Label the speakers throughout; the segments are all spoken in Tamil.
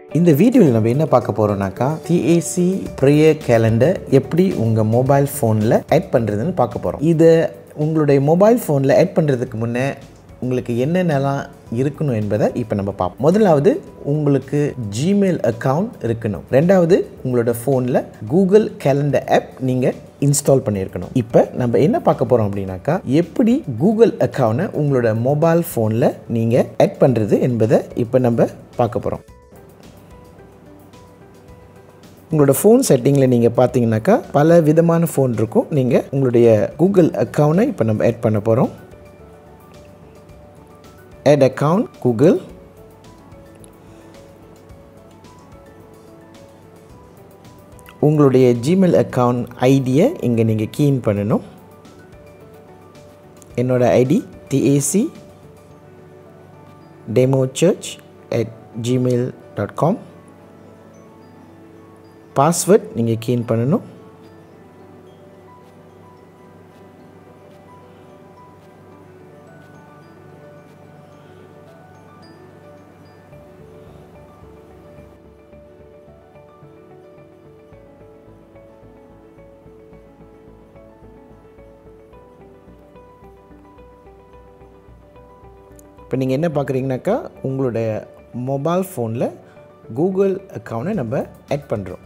Speaker 1: இந்த வீடியோவில் நம்ம என்ன பார்க்க போகிறோம்னாக்கா டிஏசி ப்ரேயர் கேலண்டர் எப்படி உங்கள் மொபைல் ஃபோனில் ஆட் பண்ணுறதுன்னு பார்க்க போகிறோம் இதை உங்களுடைய மொபைல் ஃபோனில் ஆட் பண்ணுறதுக்கு முன்னே உங்களுக்கு என்னென்னலாம் இருக்கணும் என்பதை இப்போ நம்ம பார்ப்போம் முதலாவது உங்களுக்கு ஜிமெயில் அக்கவுண்ட் இருக்கணும் ரெண்டாவது உங்களோட ஃபோனில் கூகுள் கேலண்டர் ஆப் நீங்கள் இன்ஸ்டால் பண்ணியிருக்கணும் இப்போ நம்ம என்ன பார்க்க போகிறோம் அப்படின்னாக்கா எப்படி கூகுள் அக்கௌண்ட்டை உங்களோட மொபைல் ஃபோனில் நீங்கள் ஆட் பண்ணுறது என்பதை இப்போ நம்ம பார்க்க போகிறோம் உங்களோட ஃபோன் செட்டிங்கில் நீங்கள் பார்த்தீங்கன்னாக்கா பல விதமான ஃபோன் இருக்கும் நீங்கள் உங்களுடைய கூகுள் அக்கௌண்ட்டை இப்போ நம்ம ஆட் பண்ண போகிறோம் add account google உங்களுடைய ஜிமெயில் அக்கவுண்ட் ஐடியை இங்கே நீங்கள் கீன் பண்ணணும் என்னோட ID TAC demo church at Gmail dot com password நீங்கள் கீன் பண்ணணும் இப்போ நீங்கள் என்ன பார்க்குறீங்கனாக்கா உங்களுடைய மொபைல் ஃபோனில் கூகுள் அக்கௌண்ட்டை நம்ம ஆட் பண்ணுறோம்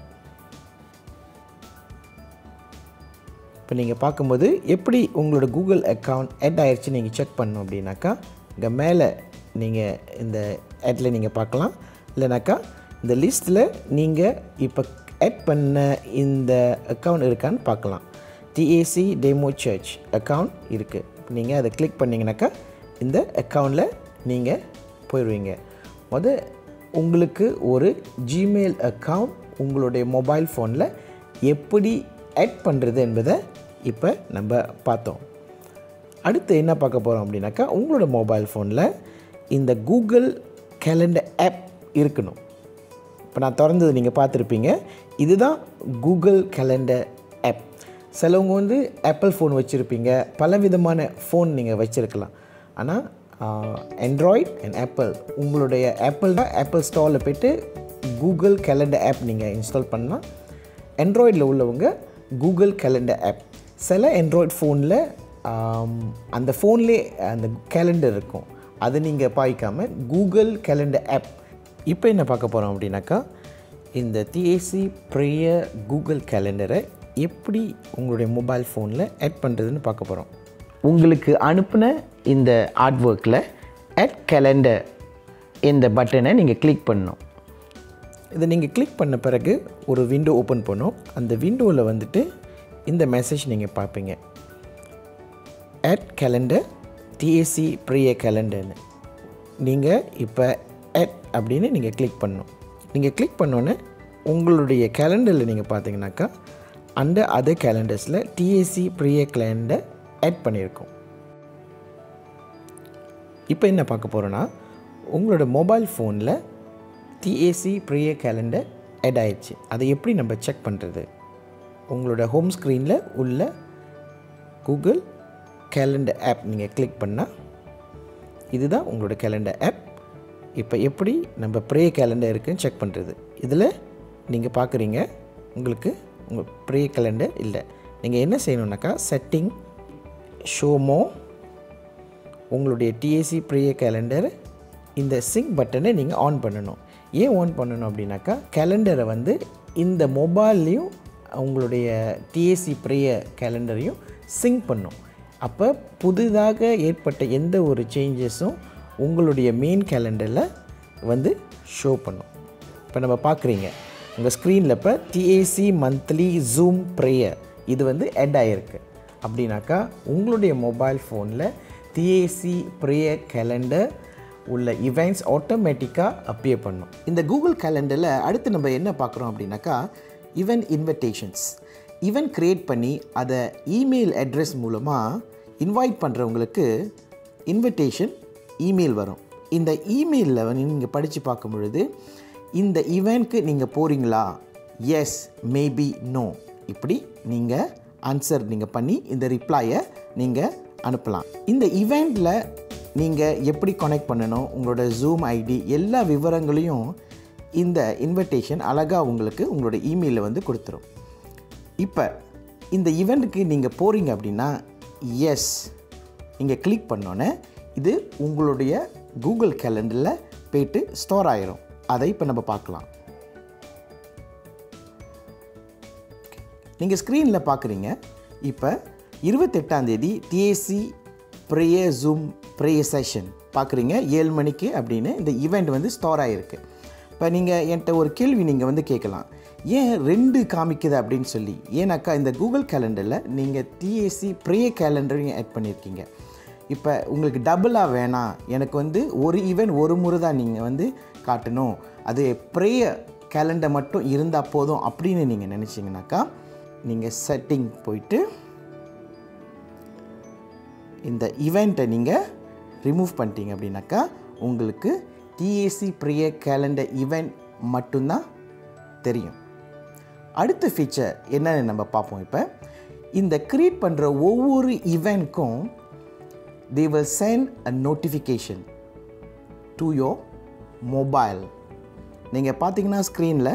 Speaker 1: இப்போ நீங்கள் பார்க்கும்போது எப்படி உங்களோட கூகுள் அக்கௌண்ட் ஆட் ஆயிடுச்சு நீங்கள் செக் பண்ணணும் அப்படின்னாக்கா இங்கே மேலே நீங்கள் இந்த ஆட்டில் நீங்கள் பார்க்கலாம் இல்லைனாக்கா இந்த லிஸ்ட்டில் நீங்கள் இப்போ ஆட் பண்ண இந்த அக்கௌண்ட் இருக்கான்னு பார்க்கலாம் டிஏசி டெமோ சர்ச் அக்கௌண்ட் இருக்குது நீங்கள் அதை கிளிக் பண்ணிங்கனாக்கா இந்த அக்கௌண்ட்டில் நீங்கள் போயிடுவீங்க முத உங்களுக்கு ஒரு ஜிமெயில் அக்கௌண்ட் உங்களுடைய மொபைல் ஃபோனில் எப்படி ஆட் பண்ணுறது என்பதை இப்போ நம்ம பார்த்தோம் அடுத்து என்ன பார்க்க போகிறோம் அப்படின்னாக்கா உங்களோட மொபைல் ஃபோனில் இந்த கூகுள் கேலண்டர் ஆப் இருக்கணும் இப்போ நான் திறந்தது நீங்கள் பார்த்துருப்பீங்க இதுதான் கூகுள் கேலண்டர் ஆப் சிலவங்க வந்து ஆப்பிள் ஃபோன் வச்சுருப்பீங்க பல விதமான ஃபோன் நீங்கள் வச்சுருக்கலாம் ஆனால் ஆண்ட்ராய்ட் அண்ட் ஆப்பிள் உங்களுடைய ஆப்பிள் தான் ஆப்பிள் ஸ்டோரில் போய்ட்டு கூகுள் கேலண்டர் ஆப் நீங்கள் இன்ஸ்டால் பண்ணால் ஆண்ட்ராய்டில் உள்ளவங்க கூகுள் கேலண்டர் ஆப் சில ஆண்ட்ராய்ட் ஃபோனில் அந்த ஃபோன்லே அந்த கேலண்டர் இருக்கும் அதை நீங்கள் பாய்க்காமல் கூகுள் கேலண்டர் ஆப் இப்போ என்ன பார்க்க போகிறோம் அப்படின்னாக்கா இந்த டிஏசி ப்ரேயர் கூகுள் கேலண்டரை எப்படி உங்களுடைய மொபைல் ஃபோனில் ஆட் பண்ணுறதுன்னு பார்க்க போகிறோம் உங்களுக்கு அனுப்பின இந்த ஆர்ட் ஒர்க்கில் ஆட் கேலண்டர் இந்த பட்டனை நீங்கள் கிளிக் பண்ணணும் இதை நீங்கள் கிளிக் பண்ண பிறகு ஒரு விண்டோ ஓப்பன் பண்ணும் அந்த விண்டோவில் வந்துட்டு இந்த மெசேஜ் நீங்கள் பார்ப்பீங்க ஆட் கேலண்டர் டிஏசி ப்ரிய கேலண்டர்னு நீங்கள் இப்போ ஆட் அப்படின்னு நீங்கள் கிளிக் பண்ணணும் நீங்கள் கிளிக் பண்ணோன்னே உங்களுடைய கேலண்டரில் நீங்கள் பார்த்தீங்கன்னாக்கா அந்த அதர் கேலண்டர்ஸில் டிஏசி ப்ரிய கேலண்டர் ஆட் பண்ணியிருக்கோம் இப்போ என்ன பார்க்க போகிறோன்னா உங்களோட மொபைல் ஃபோனில் டிஏசி ப்ரிய கேலண்டர் ஆட் ஆயிடுச்சு அதை எப்படி நம்ம செக் பண்ணுறது உங்களோட ஹோம் ஸ்க்ரீனில் உள்ள கூகுள் கேலண்டர் ஆப் நீங்கள் கிளிக் பண்ணால் இதுதான் உங்களோட கேலண்டர் ஆப் இப்போ எப்படி நம்ம ப்ரே கேலண்டர் இருக்குன்னு செக் பண்ணுறது இதில் நீங்கள் பார்க்குறீங்க உங்களுக்கு உங்கள் ப்ரே கேலண்டர் இல்லை நீங்கள் என்ன செய்யணுன்னாக்கா செட்டிங் ஷோமோ உங்களுடைய டிஏசி ப்ரே கேலண்டர் இந்த சிங்க் பட்டனை நீங்கள் ஆன் பண்ணணும் ஏன் ஆன் பண்ணணும் அப்படின்னாக்கா கேலண்டரை வந்து இந்த மொபைல்லையும் உங்களுடைய டிஏசி ப்ரேய கேலண்டரையும் சிங்க் பண்ணும் அப்போ புதிதாக ஏற்பட்ட எந்த ஒரு சேஞ்சஸும் உங்களுடைய மெயின் கேலண்டரில் வந்து ஷோ பண்ணும் இப்போ நம்ம பார்க்குறீங்க உங்கள் ஸ்க்ரீனில் இப்போ டிஏசி மந்த்லி ஜூம் ப்ரேயர் இது வந்து ஆட் ஆகிருக்கு அப்படின்னாக்கா உங்களுடைய மொபைல் ஃபோனில் டிஏசி ப்ரேயர் கேலண்டர் உள்ள இவெண்ட்ஸ் ஆட்டோமேட்டிக்காக அப்பியர் பண்ணும் இந்த கூகுள் கேலண்டரில் அடுத்து நம்ம என்ன பார்க்குறோம் அப்படின்னாக்கா ஈவெண்ட் இன்விடேஷன்ஸ் ஈவெண்ட் க்ரியேட் பண்ணி அதை இமெயில் அட்ரஸ் மூலமாக இன்வைட் பண்ணுறவங்களுக்கு இன்விடேஷன் இமெயில் வரும் இந்த இமெயிலில் வந்து நீங்கள் படித்து பார்க்கும் பொழுது இந்த ஈவெண்ட்க்கு நீங்கள் போகிறீங்களா எஸ் மேபி நோ இப்படி நீங்கள் ஆன்சர் நீங்கள் பண்ணி இந்த ரிப்ளையை நீங்கள் அனுப்பலாம் இந்த ஈவெண்ட்டில் நீங்கள் எப்படி கனெக்ட் பண்ணணும் உங்களோட ஜூம் ஐடி எல்லா விவரங்களையும் இந்த இன்விடேஷன் அழகாக உங்களுக்கு உங்களோட இமெயிலில் வந்து கொடுத்துரும் இப்போ இந்த ஈவெண்ட்டுக்கு நீங்கள் போகிறீங்க அப்படின்னா எஸ் நீங்கள் கிளிக் பண்ணோன்னே இது உங்களுடைய கூகுள் கேலண்டரில் போயிட்டு ஸ்டோர் ஆயிரும் அதை இப்போ நம்ம பார்க்கலாம் நீங்கள் ஸ்க்ரீனில் பார்க்குறீங்க இப்போ இருபத்தெட்டாம் தேதி DAC prayer zoom prayer session பார்க்குறீங்க ஏழு மணிக்கு அப்படின்னு இந்த ஈவெண்ட் வந்து ஸ்டோர் ஆகிருக்கு இப்போ நீங்கள் என்கிட்ட ஒரு கேள்வி நீங்கள் வந்து கேட்கலாம் ஏன் ரெண்டு காமிக்குது அப்படின்னு சொல்லி ஏன்னாக்கா இந்த கூகுள் கேலண்டரில் நீங்கள் டிஏசி ப்ரேயர் கேலண்டரையும் ஆட் பண்ணியிருக்கீங்க இப்போ உங்களுக்கு டபுளாக வேணாம் எனக்கு வந்து ஒரு ஈவெண்ட் ஒரு முறை தான் நீங்கள் வந்து காட்டணும் அது ப்ரேயர் கேலண்டர் மட்டும் இருந்தால் போதும் அப்படின்னு நீங்கள் நினச்சிங்கனாக்கா நீங்கள் செட்டிங் போயிட்டு இந்த ஈவெண்ட்டை நீங்கள் ரிமூவ் பண்ணிட்டீங்க அப்படின்னாக்கா உங்களுக்கு டிஏசி ப்ரிய கேலண்டர் ஈவெண்ட் மட்டும்தான் தெரியும் அடுத்த ஃபீச்சர் என்னன்னு நம்ம பார்ப்போம் இப்போ இந்த க்ரியேட் பண்ணுற ஒவ்வொரு ஈவெண்ட்க்கும் they will send a notification to your mobile நீங்கள் பார்த்தீங்கன்னா ஸ்க்ரீனில்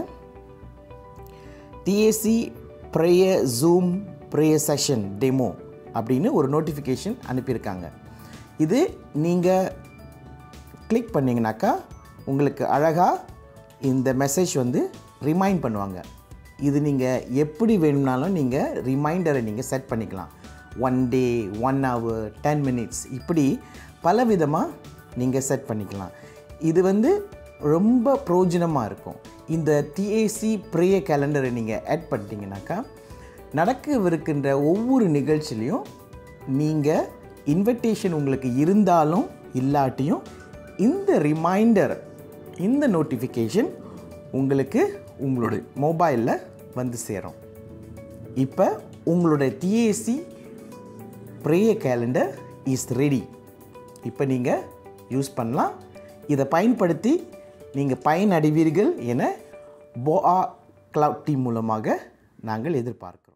Speaker 1: DAC prayer zoom prayer session demo அப்படின்னு ஒரு நோட்டிஃபிகேஷன் அனுப்பியிருக்காங்க இது நீங்கள் கிளிக் பண்ணிங்கனாக்கா உங்களுக்கு அழகாக இந்த மெசேஜ் வந்து ரிமைண்ட் பண்ணுவாங்க இது நீங்கள் எப்படி வேணும்னாலும் நீங்கள் ரிமைண்டரை நீங்கள் செட் பண்ணிக்கலாம் one day one hour ten minutes இப்படி பல விதமாக நீங்கள் செட் பண்ணிக்கலாம் இது வந்து ரொம்ப பிரயோஜனமாக இருக்கும் இந்த டிஏசி ப்ரேய கேலண்டரை நீங்கள் ஆட் பண்ணிட்டீங்கனாக்கா நடக்கவிருக்கின்ற ஒவ்வொரு நிகழ்ச்சிலையும் நீங்கள் இன்விடேஷன் உங்களுக்கு இருந்தாலும் இல்லாட்டியும் இந்த ரிமைண்டர் இந்த நோட்டிஃபிகேஷன் உங்களுக்கு உங்களுடைய மொபைலில் வந்து சேரும் இப்போ உங்களுடைய DAC prayer calendar is ready இப்போ நீங்கள் யூஸ் பண்ணலாம் இதை பயன்படுத்தி நீங்கள் பயனடைவீர்கள் என போஆ கிளவுட் டீம் மூலமாக நாங்கள் எதிர்பார்க்கிறோம்